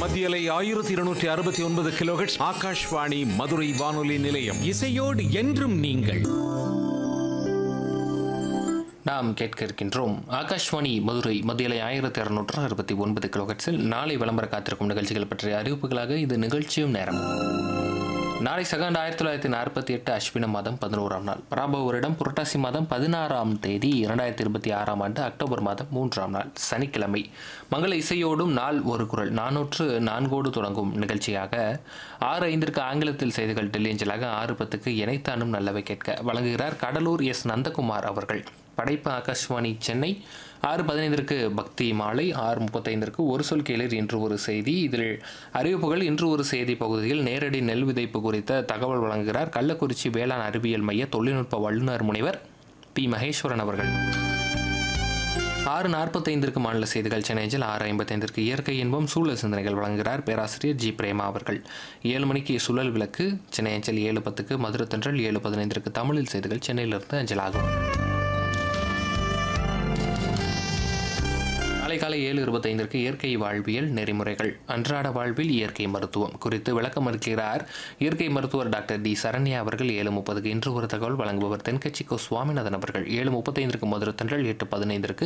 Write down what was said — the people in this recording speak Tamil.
மத்தியலை ஆயிரத்தி இருநூற்றி அறுபத்தி ஒன்பது கிலோஹெட்ஸ் ஆகாஷ்வாணி மதுரை வானொலி நிலையம் இசையோடு என்றும் நீங்கள் நாம் கேட்க இருக்கின்றோம் ஆகாஷ்வாணி மதுரை மத்தியலை ஆயிரத்தி அறுநூற்று அறுபத்தி ஒன்பது கிலோஹெட்ஸில் நாளை விளம்பர காத்திருக்கும் நிகழ்ச்சிகள் பற்றிய அறிவிப்புகளாக இது நிகழ்ச்சியும் நேரம் நாளை சகாண்ட் ஆயிரத்தி தொள்ளாயிரத்தி நாற்பத்தி எட்டு அஸ்வின மாதம் பதினோராம் நாள் பராபவ வருடம் புரட்டாசி மாதம் பதினாறாம் தேதி இரண்டாயிரத்தி இருபத்தி ஆறாம் ஆண்டு அக்டோபர் மாதம் மூன்றாம் நாள் சனிக்கிழமை மங்கள இசையோடும் நாள் ஒரு குரல் நானூற்று நான்கோடு தொடங்கும் நிகழ்ச்சியாக ஆறு ஐந்திற்கு ஆங்கிலத்தில் செய்திகள் டெல்லி அஞ்சலாக ஆறு பத்துக்கு இணைத்தானும் நல்லவை கேட்க வழங்குகிறார் கடலூர் எஸ் நந்தகுமார் அவர்கள் படைப்பு ஆகாஷ்வாணி சென்னை ஆறு பதினைந்திற்கு பக்தி மாலை ஆறு முப்பத்தைந்திற்கு ஒரு சொல் கேளீர் இன்று ஒரு செய்தி இதில் அறிவிப்புகள் இன்று ஒரு செய்தி பகுதியில் நேரடி நெல் விதைப்பு குறித்த தகவல் வழங்குகிறார் கள்ளக்குறிச்சி வேளாண் அறிவியல் மைய தொழில்நுட்ப வல்லுநர் முனைவர் பி மகேஸ்வரன் அவர்கள் ஆறு நாற்பத்தைந்திற்கு மாநில செய்திகள் சென்னையில் ஆறு ஐம்பத்தைந்திற்கு இயற்கை இன்பம் சூழல் சிந்தனைகள் வழங்குகிறார் பேராசிரியர் ஜி பிரேமா அவர்கள் ஏழு மணிக்கு சுழல் விளக்கு சென்னை அஞ்சல் ஏழு பத்துக்கு மதுரை தென்றல் ஏழு பதினைந்திற்கு தமிழில் செய்திகள் சென்னையிலிருந்து அஞ்சலாகும் நாளை காலை ஏழு இருபத்தைந்திற்கு இயற்கை வாழ்வியல் நெறிமுறைகள் அன்றாட வாழ்வில் இயற்கை மருத்துவம் குறித்து விளக்கம் அளிக்கிறார் இயற்கை மருத்துவர் டாக்டர் டி சரண்யா அவர்கள் ஏழு முப்பதுக்கு இன்று ஒரு தகவல் வழங்குபவர் தென்கட்சி கோ சுவாமிநாதன் அவர்கள் ஏழு முப்பத்தைந்திற்கு மதுரை தென்றல் எட்டு பதினைந்திற்கு